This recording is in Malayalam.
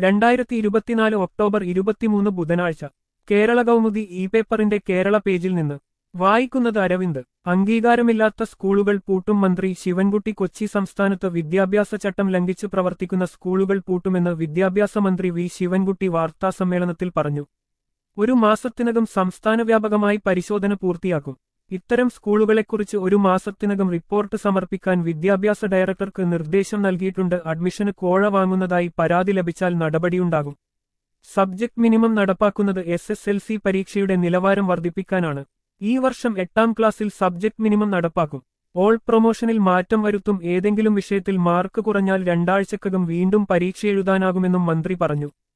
രണ്ടായിരത്തി ഇരുപത്തിനാല് ഒക്ടോബർ ഇരുപത്തിമൂന്ന് ബുധനാഴ്ച കേരള കൗമുദി ഇ പേപ്പറിന്റെ കേരള പേജിൽ നിന്ന് വായിക്കുന്നത് അരവിന്ദ് അംഗീകാരമില്ലാത്ത സ്കൂളുകൾ പൂട്ടും മന്ത്രി ശിവൻകുട്ടി കൊച്ചി സംസ്ഥാനത്ത് വിദ്യാഭ്യാസ ചട്ടം ലംഘിച്ചു പ്രവർത്തിക്കുന്ന സ്കൂളുകൾ പൂട്ടുമെന്ന് വിദ്യാഭ്യാസ മന്ത്രി വി ശിവൻകുട്ടി വാർത്താസമ്മേളനത്തിൽ പറഞ്ഞു ഒരു മാസത്തിനകം സംസ്ഥാന വ്യാപകമായി പരിശോധന പൂർത്തിയാക്കും ഇത്തരം സ്കൂളുകളെക്കുറിച്ച് ഒരു മാസത്തിനകം റിപ്പോർട്ട് സമർപ്പിക്കാൻ വിദ്യാഭ്യാസ ഡയറക്ടർക്ക് നിർദ്ദേശം നൽകിയിട്ടുണ്ട് അഡ്മിഷന് കോഴ വാങ്ങുന്നതായി പരാതി ലഭിച്ചാൽ നടപടിയുണ്ടാകും സബ്ജക്ട് മിനിമം നടപ്പാക്കുന്നത് എസ് എസ് എൽ സി പരീക്ഷയുടെ നിലവാരം വർദ്ധിപ്പിക്കാനാണ് ഈ വർഷം എട്ടാം ക്ലാസ്സിൽ സബ്ജക്ട് മിനിമം നടപ്പാക്കും ഓൾ പ്രൊമോഷനിൽ മാറ്റം വരുത്തും ഏതെങ്കിലും വിഷയത്തിൽ മാർക്ക് കുറഞ്ഞാൽ രണ്ടാഴ്ചക്കകം വീണ്ടും പരീക്ഷ എഴുതാനാകുമെന്നും മന്ത്രി പറഞ്ഞു